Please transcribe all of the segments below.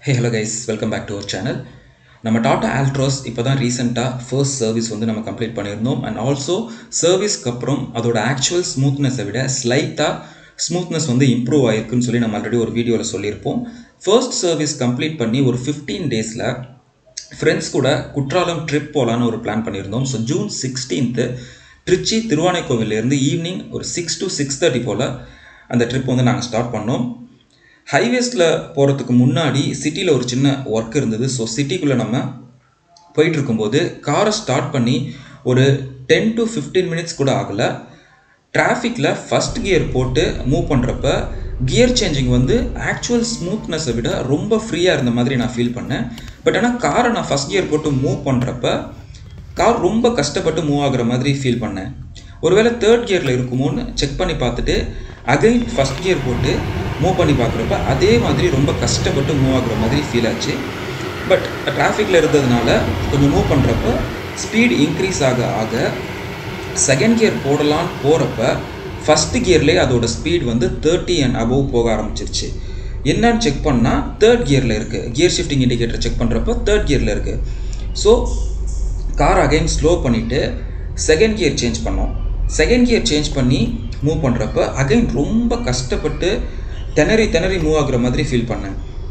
hey hello guys welcome back to our channel நம்ம டாடா ஆல்ட்ரோஸ் இப்போ தான் ரீசெண்டாக ஃபர்ஸ்ட் சர்வீஸ் வந்து நம்ம கம்ப்ளீட் பண்ணியிருந்தோம் அண்ட் ஆல்சோ சர்வீஸ்க்கு அப்புறம் அதோட ஆக்சுவல் ஸ்மூத்னஸை விட ஸ்லைட்டாக ஸ்மூத்னஸ் வந்து இம்ப்ரூவ் ஆயிருக்குன்னு சொல்லி நம்ம ஆல்ரெடி ஒரு வீடியோவில் சொல்லியிருப்போம் ஃபர்ஸ்ட் சர்வீஸ் கம்ப்ளீட் பண்ணி ஒரு ஃபிஃப்டீன் டேஸில் ஃப்ரெண்ட்ஸ் கூட குற்றாலம் ட்ரிப் போகலான்னு ஒரு பிளான் பண்ணியிருந்தோம் ஸோ ஜூன் சிக்ஸ்டீன்த்து திருச்சி திருவானைக்கோவிலேருந்து ஈவினிங் ஒரு சிக்ஸ் டு சிக்ஸ் தேர்ட்டி போல் அந்த ட்ரிப் வந்து நாங்கள் ஸ்டார்ட் பண்ணோம் ஹைவேஸில் போகிறதுக்கு முன்னாடி சிட்டியில் ஒரு சின்ன ஒர்க் இருந்தது ஸோ சிட்டிக்குள்ளே நம்ம போயிட்டு இருக்கும்போது காரை ஸ்டார்ட் பண்ணி ஒரு டென் டு ஃபிஃப்டீன் மினிட்ஸ் கூட ஆகலை டிராஃபிக்கில் ஃபஸ்ட் கியர் போட்டு மூவ் பண்ணுறப்ப கியர் சேஞ்சிங் வந்து ஆக்சுவல் ஸ்மூத்னஸை விட ரொம்ப ஃப்ரீயாக இருந்த மாதிரி நான் ஃபீல் பண்ணேன் பட் ஆனால் காரை நான் ஃபஸ்ட் கியர் போட்டு மூவ் பண்ணுறப்ப கார் ரொம்ப கஷ்டப்பட்டு மூவ் ஆகுற மாதிரி ஃபீல் பண்ணேன் ஒருவேளை தேர்ட் கியரில் இருக்குமோன்னு செக் பண்ணி பார்த்துட்டு அகைன் ஃபஸ்ட் கியர் போட்டு மூவ் பண்ணி பார்க்குறப்ப அதே மாதிரி ரொம்ப கஷ்டப்பட்டு மூவ் ஆகுற மாதிரி ஃபீல் ஆச்சு பட் டிராஃபிக்கில் இருந்ததுனால கொஞ்சம் மூவ் பண்ணுறப்ப ஸ்பீட் இன்க்ரீஸ் ஆக ஆக செகண்ட் கியர் போடலான்னு போகிறப்ப ஃபஸ்ட்டு கியர்லேயே அதோட ஸ்பீட் வந்து தேர்ட்டி அண்ட் அபவ் போக ஆரம்பிச்சிருச்சு என்னன்னு செக் பண்ணால் தேர்ட் கியரில் இருக்குது கியர் ஷிஃப்டிங் இண்டிகேட்டர் செக் பண்ணுறப்ப தேர்ட் கியரில் இருக்குது ஸோ கார் அகைன் ஸ்லோ பண்ணிவிட்டு செகண்ட் கியர் சேஞ்ச் பண்ணோம் செகண்ட் கியர் சேஞ்ச் பண்ணி மூவ் பண்ணுறப்ப அகைன் ரொம்ப கஷ்டப்பட்டு திணறி திணறி மூவ் ஆகுற மாதிரி ஃபீல் பண்ணேன்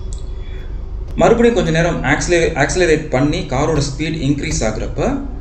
மறுபடியும் கொஞ்சம் நேரம் ஆக்சிலே ஆக்சிலரேட் பண்ணி காரோட ஸ்பீட் இன்க்ரீஸ் ஆகுறப்ப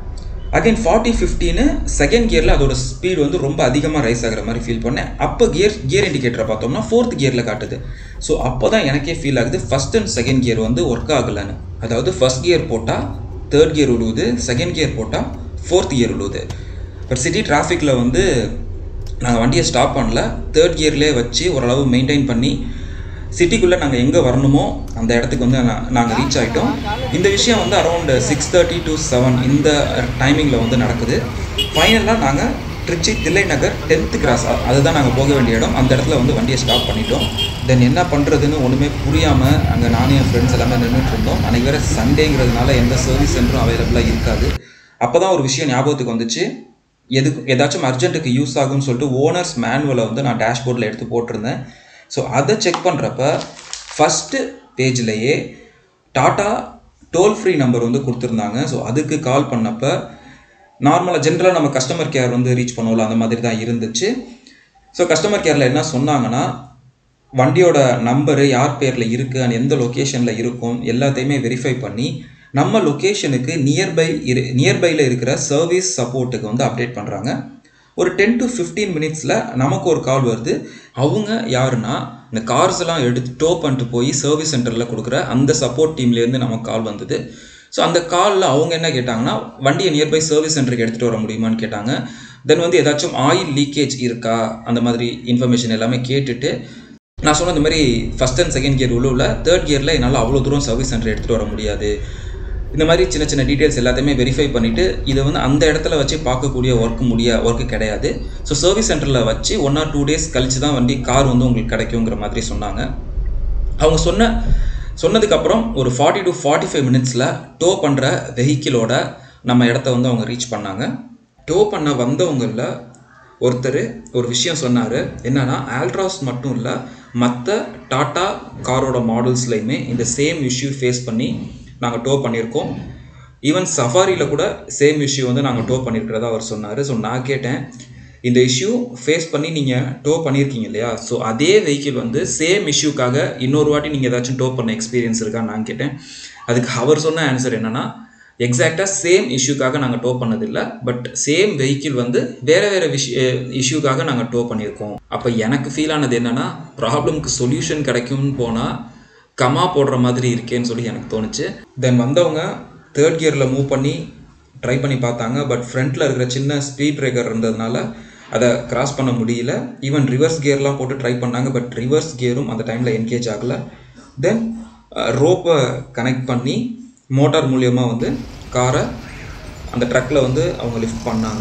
அகைன் ஃபார்ட்டி ஃபிஃப்டின்னு செகண்ட் கியரில் அதோட ஸ்பீட் வந்து ரொம்ப அதிகமாக ரைஸ் ஆகிற மாதிரி ஃபீல் பண்ணேன் அப்போ கியர் கியர் இண்டிகேட்டரை பார்த்தோம்னா ஃபோர்த் கியரில் காட்டுது ஸோ அப்போ தான் எனக்கே ஃபீல் ஆகுது ஃபஸ்ட் அண்ட் செகண்ட் கியர் வந்து ஒர்க் ஆகலைன்னு அதாவது ஃபஸ்ட் கியர் போட்டால் தேர்ட் கியர் விழுவுது செகண்ட் கியர் போட்டால் ஃபோர்த் கியர் விழுவுது பட் சிட்டி டிராஃபிக்கில் வந்து நாங்கள் வண்டியை ஸ்டாப் பண்ணல தேர்ட் கியர்லேயே வச்சு ஓரளவு மெயின்டைன் பண்ணி சிட்டிக்குள்ளே நாங்கள் எங்கே வரணுமோ அந்த இடத்துக்கு வந்து நாங்கள் ரீச் ஆகிட்டோம் இந்த விஷயம் வந்து around six thirty to seven இந்த டைமிங்கில் வந்து நடக்குது ஃபைனலாக நாங்கள் திருச்சி தில்லை நகர் டென்த்து கிராஸ் அதுதான் நாங்கள் போக வேண்டிய இடம் அந்த இடத்துல வந்து வண்டியை ஸ்டாப் பண்ணிட்டோம் தென் என்ன பண்ணுறதுன்னு ஒன்றுமே புரியாமல் அங்கே நானும் என் ஃப்ரெண்ட்ஸ் எல்லாமே நின்றுட்டு இருந்தோம் அன்றைக்கி வேறு சண்டேங்கிறதுனால எந்த சர்வீஸ் சென்டரும் அவைலபிளாக இருக்காது அப்போ தான் ஒரு விஷயம் ஞாபகத்துக்கு வந்துச்சு எதுக்கு ஏதாச்சும் அர்ஜென்ட்டுக்கு யூஸ் ஆகும்னு சொல்லிட்டு ஓனர்ஸ் மேனுவலை வந்து நான் டேஷ்போர்டில் எடுத்து போட்டிருந்தேன் ஸோ அதை செக் பண்ணுறப்ப ஃபஸ்ட்டு பேஜ்லேயே டாட்டா டோல் ஃப்ரீ நம்பர் வந்து கொடுத்துருந்தாங்க ஸோ அதுக்கு கால் பண்ணப்போ நார்மலாக ஜென்ரலாக நம்ம கஸ்டமர் கேர் வந்து ரீச் பண்ணுவோம்ல அந்த மாதிரி தான் இருந்துச்சு ஸோ கஸ்டமர் கேரில் என்ன சொன்னாங்கன்னா வண்டியோட நம்பரு யார் பேரில் இருக்குது அண்ட் எந்த லொக்கேஷனில் இருக்கும் எல்லாத்தையுமே வெரிஃபை பண்ணி நம்ம லொக்கேஷனுக்கு நியர்பை இரு நியர்பையில் இருக்கிற சர்வீஸ் சப்போர்ட்டுக்கு வந்து அப்டேட் பண்ணுறாங்க ஒரு டென் டு ஃபிஃப்டீன் மினிட்ஸில் நமக்கு ஒரு கால் வருது அவங்க யாருன்னா இந்த கார்ஸ் எல்லாம் எடுத்து டோ பண்ணிட்டு போய் சர்வீஸ் சென்டரில் கொடுக்குற அந்த சப்போர்ட் டீம்லேருந்து நமக்கு கால் வந்தது ஸோ அந்த காலில் அவங்க என்ன கேட்டாங்கன்னா வண்டியை நியர்பை சர்வீஸ் சென்டருக்கு எடுத்துகிட்டு வர முடியுமான்னு கேட்டாங்க தென் வந்து ஏதாச்சும் ஆயில் லீக்கேஜ் இருக்கா அந்த மாதிரி இன்ஃபர்மேஷன் எல்லாமே கேட்டுட்டு நான் சொன்ன இந்த மாதிரி ஃபஸ்ட் அண்ட் செகண்ட் கியர் உள்ள தேர்ட் கியரில் என்னால் அவ்வளோ தூரம் சர்வீஸ் சென்டர் எடுத்துகிட்டு வர முடியாது இந்த மாதிரி சின்ன சின்ன டீட்டெயில்ஸ் எல்லாத்தையுமே வெரிஃபை பண்ணிவிட்டு இதை வந்து அந்த இடத்துல வச்சு பார்க்கக்கூடிய ஒர்க் முடிய ஒர்க்கு கிடையாது ஸோ சர்வீஸ் சென்டரில் வச்சு ஒன் ஆர் டூ டேஸ் கழித்து தான் வண்டி கார் வந்து உங்களுக்கு கிடைக்குங்கிற மாதிரி சொன்னாங்க அவங்க சொன்ன சொன்னதுக்கப்புறம் ஒரு ஃபார்ட்டி டு ஃபார்ட்டி ஃபைவ் மினிட்ஸில் டோ பண்ணுற வெஹிக்கிளோட நம்ம இடத்த வந்து அவங்க ரீச் பண்ணாங்க டோ பண்ண வந்தவங்களில் ஒருத்தர் ஒரு விஷயம் சொன்னார் என்னென்னா ஆல்ட்ராஸ் மட்டும் இல்லை மற்ற டாட்டா காரோட மாடல்ஸ்லையுமே இந்த சேம் இஷ்யூ ஃபேஸ் பண்ணி நாங்கள் டோ பண்ணியிருக்கோம் ஈவன் சஃபாரியில் கூட சேம் இஷ்யூ வந்து நாங்கள் டோ பண்ணியிருக்கிறதா அவர் சொன்னார் ஸோ நான் கேட்டேன் இந்த இஷ்யூ ஃபேஸ் பண்ணி நீங்கள் டோ பண்ணியிருக்கீங்க இல்லையா ஸோ அதே வெஹிக்கிள் வந்து சேம் இஷ்யூக்காக இன்னொரு வாட்டி நீங்கள் ஏதாச்சும் டோ பண்ண எக்ஸ்பீரியன்ஸ் இருக்கான்னு நான் கேட்டேன் அதுக்கு அவர் சொன்ன ஆன்சர் என்னென்னா எக்ஸாக்டாக சேம் இஷ்யூக்காக நாங்கள் டோ பண்ணதில்லை பட் சேம் வெஹிக்கிள் வந்து வேறு வேறு விஷய இஷ்யூக்காக நாங்கள் டோ பண்ணியிருக்கோம் அப்போ எனக்கு ஃபீல் ஆனது என்னென்னா ப்ராப்ளம்க்கு சொல்யூஷன் கிடைக்கும்னு போனால் கமா போடுற மாதிரி இருக்கேன்னு சொல்லி எனக்கு தோணுச்சு தென் வந்தவங்க தேர்ட் கியரில் மூவ் பண்ணி ட்ரை பண்ணி பார்த்தாங்க பட் ஃப்ரண்ட்டில் இருக்கிற சின்ன ஸ்பீட் பிரேக்கர் இருந்ததுனால அதை கிராஸ் பண்ண முடியல ஈவன் ரிவர்ஸ் கியர்லாம் போட்டு ட்ரை பண்ணாங்க பட் ரிவர்ஸ் கியரும் அந்த டைமில் என்கேஜ் ஆகலை தென் ரோப்பை கனெக்ட் பண்ணி மோட்டார் மூலியமாக வந்து காரை அந்த ட்ரக்கில் வந்து அவங்க லிஃப்ட் பண்ணாங்க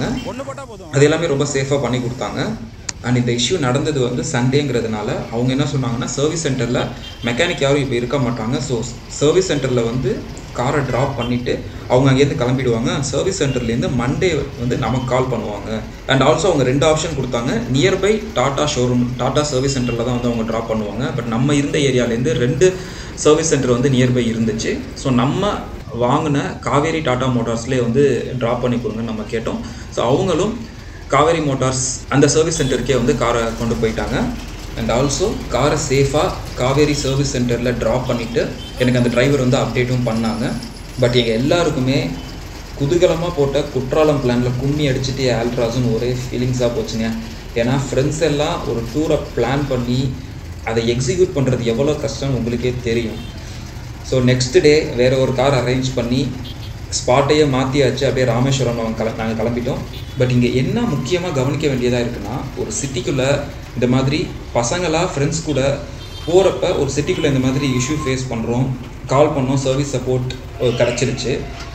அது எல்லாமே ரொம்ப சேஃபாக பண்ணி கொடுத்தாங்க அண்ட் இந்த இஷ்யூ நடந்தது வந்து சண்டேங்கிறதுனால அவங்க என்ன சொன்னாங்கன்னா சர்வீஸ் சென்டரில் மெக்கானிக் யாரும் இப்போ இருக்க மாட்டாங்க ஸோ சர்வீஸ் சென்டரில் வந்து காரை ட்ராப் பண்ணிவிட்டு அவங்க அங்கேருந்து கிளம்பிடுவாங்க சர்வீஸ் சென்டர்லேருந்து மண்டே வந்து நமக்கு கால் பண்ணுவாங்க அண்ட் ஆல்சோ அவங்க ரெண்டு ஆப்ஷன் கொடுத்தாங்க nearby Tata showroom Tata service சென்டரில் தான் வந்து அவங்க ட்ராப் பண்ணுவாங்க பட் நம்ம இருந்த ஏரியாலேருந்து ரெண்டு சர்வீஸ் சென்டர் வந்து நியர்பை இருந்துச்சு ஸோ நம்ம வாங்கின காவேரி டாடா மோட்டார்ஸ்லேயே வந்து ட்ராப் பண்ணி கொடுங்கன்னு நம்ம கேட்டோம் ஸோ அவங்களும் காவேரி மோட்டார்ஸ் அந்த சர்வீஸ் சென்டருக்கே வந்து காரை கொண்டு போயிட்டாங்க அண்ட் ஆல்சோ காரை சேஃபாக காவேரி சர்வீஸ் சென்டரில் ட்ராப் பண்ணிவிட்டு எனக்கு அந்த டிரைவர் வந்து அப்டேட்டும் பண்ணாங்க பட் எங்கள் எல்லாருக்குமே குதூகலமாக போட்ட குற்றாலம் பிளானில் கும்மி அடிச்சுட்டு ஆல்ட்ராஸுன்னு ஒரே ஃபீலிங்ஸாக போச்சுங்க ஏன்னா ஃப்ரெண்ட்ஸ் எல்லாம் ஒரு டூரை பிளான் பண்ணி அதை எக்ஸிக்யூட் பண்ணுறது எவ்வளோ கஷ்டம்னு உங்களுக்கே தெரியும் ஸோ நெக்ஸ்ட் டே வேறு ஒரு கார் அரேஞ்ச் பண்ணி ஸ்பாட்டையே மாற்றியாச்சு அப்படியே ராமேஸ்வரம் நாங்கள் கிள நாங்கள் கிளம்பிட்டோம் பட் இங்கே என்ன முக்கியமாக கவனிக்க வேண்டியதாக இருக்குன்னா ஒரு சிட்டிக்குள்ளே இந்த மாதிரி பசங்களாக ஃப்ரெண்ட்ஸ் கூட போகிறப்ப ஒரு சிட்டிக்குள்ளே இந்த மாதிரி இஷ்யூ ஃபேஸ் பண்ணுறோம் கால் பண்ணோம் சர்வீஸ் சப்போர்ட் கிடச்சிருச்சு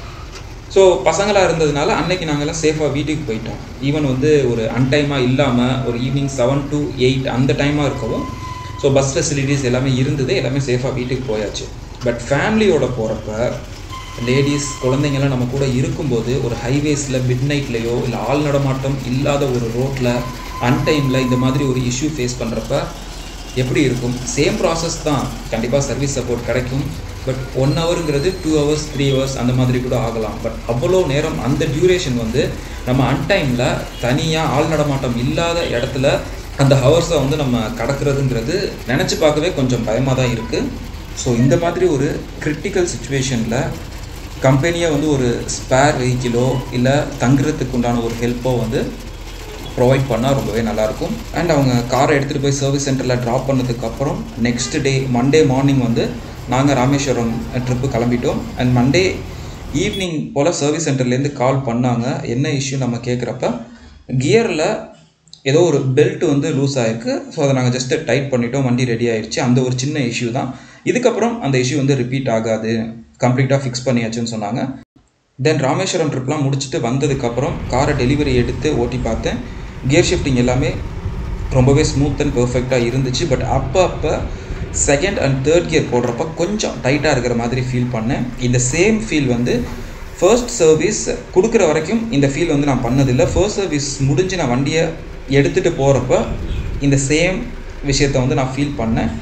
ஸோ பசங்களாக இருந்ததுனால அன்னைக்கு நாங்கள்லாம் சேஃபாக வீட்டுக்கு போயிட்டோம் ஈவன் வந்து ஒரு அன்டைமாக இல்லாமல் ஒரு ஈவினிங் செவன் டு எயிட் அந்த டைமாக இருக்கவும் ஸோ பஸ் ஃபெசிலிட்டிஸ் எல்லாமே இருந்தது எல்லாமே சேஃபாக வீட்டுக்கு போயாச்சு பட் ஃபேமிலியோட போகிறப்ப லேடிஸ் குழந்தைங்கள்லாம் நம்ம கூட இருக்கும்போது ஒரு ஹைவேஸில் மிட் நைட்லேயோ இல்லை ஆள் நடமாட்டம் இல்லாத ஒரு ரோட்டில் அன்டைமில் இந்த மாதிரி ஒரு இஷ்யூ ஃபேஸ் பண்ணுறப்ப எப்படி இருக்கும் சேம் ப்ராசஸ் தான் கண்டிப்பாக சர்வீஸ் சப்போர்ட் கிடைக்கும் பட் ஒன் ஹவருங்கிறது டூ ஹவர்ஸ் த்ரீ ஹவர்ஸ் அந்த மாதிரி கூட ஆகலாம் பட் அவ்வளோ நேரம் அந்த டியூரேஷன் வந்து நம்ம அன்டைமில் தனியாக ஆள் நடமாட்டம் இல்லாத இடத்துல அந்த ஹவர்ஸை வந்து நம்ம கடக்கிறதுங்கிறது நினச்சி பார்க்கவே கொஞ்சம் பயமாக தான் இருக்குது ஸோ இந்த மாதிரி ஒரு கிரிட்டிக்கல் சுச்சுவேஷனில் கம்பெனியை வந்து ஒரு ஸ்பேர் வெஹிக்கிளோ இல்லை தங்குறதுக்கு உண்டான ஒரு ஹெல்ப்போ வந்து ப்ரொவைட் பண்ணால் ரொம்பவே நல்லாயிருக்கும் அண்ட் அவங்க காரை எடுத்துகிட்டு போய் சர்வீஸ் சென்டரில் ட்ராப் பண்ணதுக்கப்புறம் நெக்ஸ்ட் டே மண்டே மார்னிங் வந்து நாங்கள் ராமேஸ்வரம் ட்ரிப்பு கிளம்பிட்டோம் அண்ட் மண்டே ஈவினிங் போல் சர்வீஸ் சென்டர்லேருந்து கால் பண்ணாங்க என்ன இஷ்யூ நம்ம கேட்குறப்ப கியரில் ஏதோ ஒரு பெல்ட் வந்து லூஸ் ஆகிருக்கு ஸோ அதை நாங்கள் ஜஸ்ட்டு டைட் பண்ணிட்டோம் வண்டி ரெடி ஆயிடுச்சு அந்த ஒரு சின்ன இஷ்யூ தான் இதுக்கப்புறம் அந்த இஷ்யூ வந்து ரிப்பீட் ஆகாது கம்ப்ளீட்டாக ஃபிக்ஸ் பண்ணியாச்சுன்னு சொன்னாங்க தென் ராமேஸ்வரம் ட்ரிப்லாம் முடிச்சுட்டு வந்ததுக்கப்புறம் காரை டெலிவரி எடுத்து ஓட்டி பார்த்தேன் கியர் ஷிஃப்டிங் எல்லாமே ரொம்பவே ஸ்மூத் அண்ட் பர்ஃபெக்டாக இருந்துச்சு பட் அப்போ அப்போ செகண்ட் அண்ட் தேர்ட் கியர் போடுறப்ப கொஞ்சம் டைட்டாக இருக்கிற மாதிரி ஃபீல் பண்ணேன் இந்த சேம் ஃபீல் வந்து ஃபர்ஸ்ட் சர்வீஸ் கொடுக்குற வரைக்கும் இந்த ஃபீல் வந்து நான் பண்ணதில்லை ஃபர்ஸ்ட் சர்வீஸ் முடிஞ்சு நான் வண்டியை எடுத்துகிட்டு போகிறப்ப இந்த சேம் விஷயத்தை வந்து நான் ஃபீல் பண்ணேன்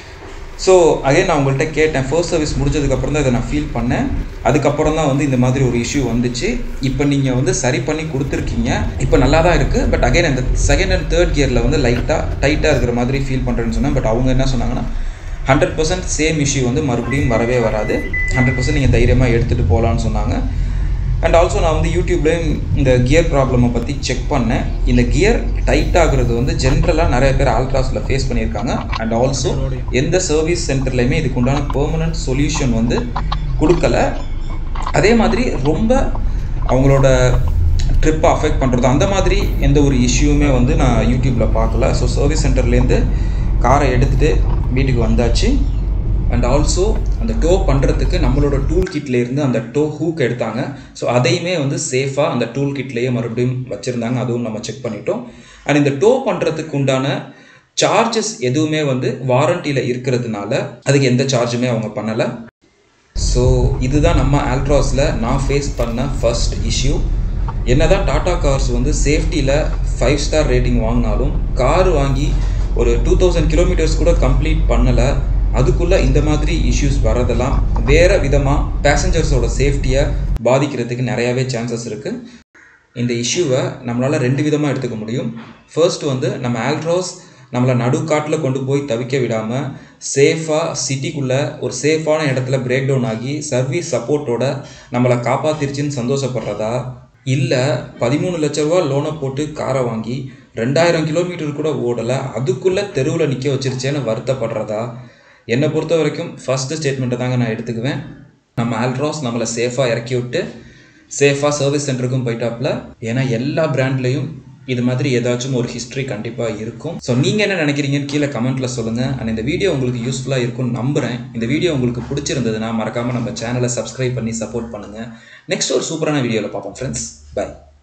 ஸோ அகைன் நான் உங்கள்கிட்ட கேட்டேன் ஃபர்ஸ்ட் சர்வீஸ் முடிஞ்சதுக்கப்புறம் தான் இதை நான் ஃபீல் பண்ணேன் அதுக்கப்புறம் தான் வந்து இந்த மாதிரி ஒரு இஷ்யூ வந்துச்சு இப்போ நீங்கள் வந்து சரி பண்ணி கொடுத்துருக்கீங்க இப்போ நல்லா தான் இருக்குது பட் அகைன் இந்த செகண்ட் அண்ட் தேர்ட் கியரில் வந்து லைட்டாக டைட்டாக இருக்கிற மாதிரி ஃபீல் பண்ணுறேன்னு சொன்னேன் பட் அவங்க என்ன சொன்னாங்கன்னா ஹண்ட்ரட் பர்சன்ட் சேம் இஷ்யூ வந்து மறுபடியும் வரவே வராது ஹண்ட்ரட் பர்சன்ட் நீங்கள் தைரியமாக எடுத்துகிட்டு போகலான்னு சொன்னாங்க அண்ட் ஆல்சோ நான் வந்து யூடியூப்லேயும் இந்த கியர் ப்ராப்ளமை பற்றி செக் பண்ணேன் இந்த கியர் டைட் ஆகுறது வந்து ஜென்ரலாக நிறைய பேர் ஆல்ட்ராஸில் ஃபேஸ் பண்ணியிருக்காங்க அண்ட் ஆல்சோ எந்த சர்வீஸ் சென்டர்லையுமே இதுக்கு உண்டான பெர்மனன்ட் சொல்யூஷன் வந்து கொடுக்கல அதே மாதிரி ரொம்ப அவங்களோட ட்ரிப்பை அஃபெக்ட் பண்ணுறது அந்த மாதிரி எந்த ஒரு இஷ்யூவுமே வந்து நான் யூடியூப்பில் பார்க்கல ஸோ சர்வீஸ் சென்டர்லேருந்து காரை எடுத்துகிட்டு வீட்டுக்கு வந்தாச்சு அண்ட் ஆல்சோ அந்த டோ பண்ணுறதுக்கு நம்மளோட டூல் கிட்லேருந்து அந்த டோ ஹூக் எடுத்தாங்க ஸோ அதையுமே வந்து சேஃபாக அந்த டூல் கிட்லேயே மறுபடியும் வச்சுருந்தாங்க அதுவும் நம்ம செக் பண்ணிட்டோம் அண்ட் இந்த டோ பண்ணுறதுக்கு உண்டான சார்ஜஸ் எதுவுமே வந்து வாரண்டியில் இருக்கிறதுனால அதுக்கு எந்த சார்ஜுமே அவங்க பண்ணலை ஸோ இதுதான் நம்ம ஆல்ட்ராஸில் நான் ஃபேஸ் பண்ண ஃபர்ஸ்ட் இஷ்யூ என்னதான் டாடா கார்ஸ் வந்து சேஃப்டியில் ஃபைவ் ஸ்டார் ரேட்டிங் வாங்கினாலும் கார் வாங்கி ஒரு டூ தௌசண்ட் கிலோமீட்டர்ஸ் கூட கம்ப்ளீட் பண்ணலை அதுக்குள்ளே இந்த மாதிரி இஷ்யூஸ் வரதெல்லாம் வேறு விதமாக பேசஞ்சர்ஸோட சேஃப்டியை பாதிக்கிறதுக்கு நிறையாவே சான்சஸ் இருக்குது இந்த இஷ்யூவை நம்மளால் ரெண்டு விதமாக எடுத்துக்க முடியும் ஃபர்ஸ்ட் வந்து நம்ம ஆல்ட்ராஸ் நம்மளை நடுக்காட்டில் கொண்டு போய் தவிக்க விடாமல் சேஃபாக சிட்டிக்குள்ளே ஒரு சேஃபான இடத்துல பிரேக் டவுன் ஆகி சர்வீஸ் சப்போர்ட்டோட நம்மளை காப்பாத்திருச்சுன்னு சந்தோஷப்படுறதா இல்லை பதிமூணு லட்ச ரூபா லோனை போட்டு காரை வாங்கி ரெண்டாயிரம் கிலோமீட்டர் கூட ஓடலை அதுக்குள்ளே தெருவில் நிற்க வச்சிருச்சேன்னு வருத்தப்படுறதா என்னை பொறுத்த வரைக்கும் ஃபஸ்ட்டு ஸ்டேட்மெண்ட்டை தாங்க நான் எடுத்துக்குவேன் நம்ம ஆல்ட்ராஸ் நம்மளை சேஃபாக இறக்கி விட்டு சேஃபாக சர்வீஸ் சென்டருக்கும் போயிட்டாப்புல ஏன்னா எல்லா பிராண்ட்லேயும் இது மாதிரி ஏதாச்சும் ஒரு ஹிஸ்ட்ரி கண்டிப்பாக இருக்கும் ஸோ நீங்கள் என்ன நினைக்கிறீங்கன்னு கீழே கமெண்ட்டில் சொல்லுங்கள் அண்ட் இந்த வீடியோ உங்களுக்கு யூஸ்ஃபுல்லாக இருக்கும்னு நம்புகிறேன் இந்த வீடியோ உங்களுக்கு பிடிச்சிருந்ததுன்னா மறக்காமல் நம்ம சேனலை சப்ஸ்கிரைப் பண்ணி சப்போர்ட் பண்ணுங்கள் நெக்ஸ்ட் ஒரு சூப்பரான வீடியோவில் பார்ப்போம் ஃப்ரெண்ட்ஸ் பை